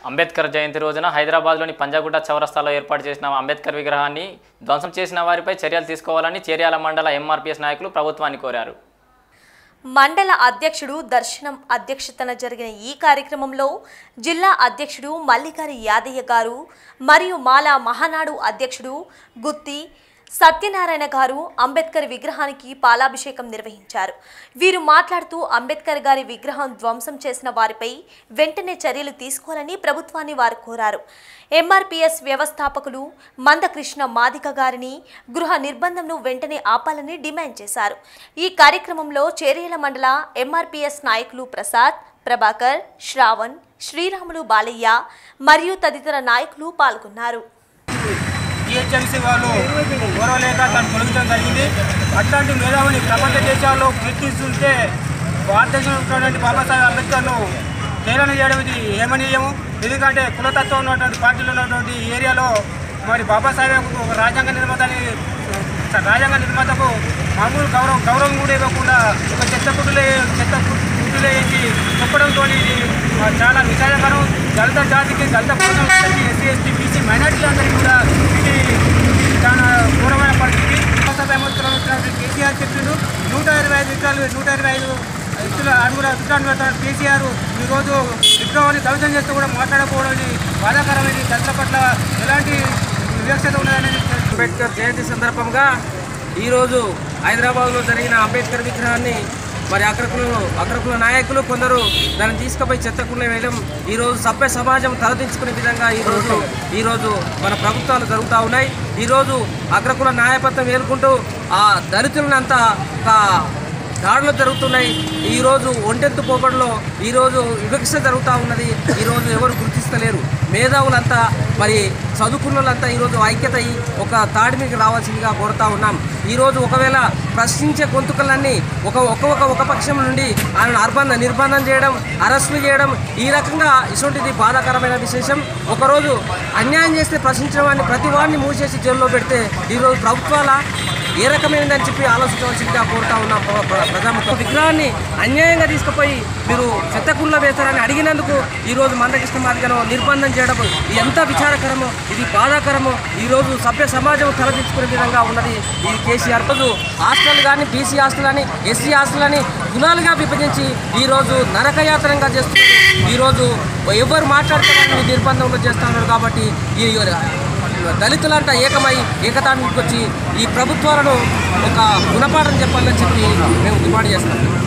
అంబేద్కర్ జయంతి రోజున హైదరాబాద్లోని పంజాగుట్ట చౌరస్తాలో ఏర్పాటు చేసిన అంబేద్కర్ విగ్రహాన్ని ధ్వంసం చేసిన వారిపై చర్యలు తీసుకోవాలని చేర్యాల మండల ఎంఆర్పీఎస్ నాయకులు ప్రభుత్వాన్ని కోరారు మండల అధ్యక్షుడు దర్శనం అధ్యక్షతన జరిగిన ఈ కార్యక్రమంలో జిల్లా అధ్యక్షుడు మల్లిగారి యాదయ్య గారు మరియు మాలా మహానాడు అధ్యక్షుడు గుత్తి సత్యనారాయణ గారు అంబేద్కర్ విగ్రహానికి పాలాభిషేకం నిర్వహించారు వీరు మాట్లాడుతూ అంబేద్కర్ గారి విగ్రహం ధ్వంసం చేసిన వారిపై వెంటనే చర్యలు తీసుకోవాలని ప్రభుత్వాన్ని వారు కోరారు ఎంఆర్పీఎస్ వ్యవస్థాపకులు మందకృష్ణ మాదిక గారిని గృహ నిర్బంధంను వెంటనే ఆపాలని డిమాండ్ చేశారు ఈ కార్యక్రమంలో చేరేల మండల ఎంఆర్పీఎస్ నాయకులు ప్రసాద్ ప్రభాకర్ శ్రావణ్ శ్రీరాములు బాలయ్య మరియు తదితర నాయకులు పాల్గొన్నారు జిహెచ్ఎంసీ వాళ్ళు ఓరవలేక తను తొలగించడం జరిగింది అట్లాంటి మేధావిని ప్రపంచ దేశాల్లో కీర్తిస్తుంటే భారతదేశంలో ఉన్నటువంటి బాబాసాహెబ్ అంబేద్కర్ను హేళన చేయడం ఇది ఏమనీయము ఎందుకంటే కులతత్వం ఉన్నటువంటి పార్టీలో ఉన్నటువంటి ఏరియాలో మరి బాబాసాహెబ్ ఒక రాజ్యాంగ నిర్మాతని రాజ్యాంగ నిర్మాతకు మామూలు గౌరవం గౌరవం కూడా ఇవ్వకుండా ఒక చెత్త కుట్టులే చెత్త కుట్టులే వేసి చెప్పడంతో ఇది ఆ, చాలా విషాదకరం దళిత జాతికి దళిత ప్రజలకి ఎస్సీ ఎస్టీ బీసీ మైనార్టీలందరికీ కూడా ఇది చాలా ఘోరమైన పరిస్థితి లోక్సభ ఎన్నికల్లో వచ్చినటువంటి కేసీఆర్ చెప్పిండు నూట ఇరవై ఐదు విగ్రహాలు నూట ఇరవై ఐదు వ్యక్తుల అడుగుల విగ్రహాలు పెడతాడు కేసీఆర్ ఈరోజు విగ్రహాన్ని దళితం చేస్తూ కూడా మాట్లాడకపోవడం ఇది బాధాకరమైన దళితుల పట్ల ఎలాంటి వివక్షత ఉన్నదనేది అంబేద్కర్ జయంతి సందర్భంగా ఈరోజు హైదరాబాద్లో జరిగిన అంబేద్కర్ విగ్రహాన్ని మరి అగ్రకులు అగ్రకుల నాయకులు కొందరు దాన్ని తీసుకుపోయి చెత్తకుండా వేయడం ఈరోజు సభ్య సమాజం తలదించుకునే విధంగా ఈరోజు ఈరోజు మన ప్రభుత్వాలు జరుగుతూ ఉన్నాయి ఈరోజు అగ్రకుల నాయకత్వం ఏలుకుంటూ ఆ దళితులనంతా ఒక దాడులు జరుగుతున్నాయి ఈరోజు ఒంటెత్తు పోకడలో ఈరోజు వివక్ష జరుగుతూ ఉన్నది ఈరోజు ఎవరు గుర్తిస్తలేరు మేధావులంతా మరి చదువుకున్న వాళ్ళంతా ఈరోజు ఐక్యత అయ్యి ఒక తాడి మీకు రావాల్సిందిగా కోరుతా ఉన్నాం ఈరోజు ఒకవేళ ప్రశ్నించే గొంతుకలన్నీ ఒక ఒక ఒక ఒక పక్షం నుండి ఆమెను నిర్బంధ నిర్బంధం చేయడం అరెస్టులు చేయడం ఈ రకంగా ఇటువంటిది బాధాకరమైన విశేషం ఒకరోజు అన్యాయం చేస్తే ప్రశ్నించిన వాడిని ప్రతి వాడిని మూసేసి జైల్లో పెడితే ఈరోజు ప్రభుత్వాల ఏ రకమైనదని చెప్పి ఆలోచించవలసిందిగా కోరుతా ఉన్నాం ప్ర- ప్ర- ప్రజాముఖ విగ్రహాన్ని అన్యాయంగా తీసుకుపోయి మీరు చెత్తకుల్లో వేస్తారని అడిగినందుకు ఈరోజు మందకృష్ణ మార్గను నిర్బంధం చేయడం ఎంత విచారకరమో ఇది బాధాకరమో ఈరోజు సభ్య సమాజం తలదించుకునే విధంగా ఉన్నది ఈ కేసీఆర్ రోజు హాస్టల్ కానీ బీసీ హాస్టల్ అని ఎస్సీ హాస్టల్ అని కులాలుగా విభజించి ఈరోజు నరకయాత్రంగా చేస్తున్నారు ఈరోజు ఎవరు మాట్లాడుతున్నారని నిర్బంధంలో చేస్తున్నారు కాబట్టి ఈ దళితులంతా ఏకమై ఏకతానికి వచ్చి ఈ ప్రభుత్వాలను ఒక గుణపాఠం చెప్పాలని చెప్పి మేము డిమాండ్ చేస్తాం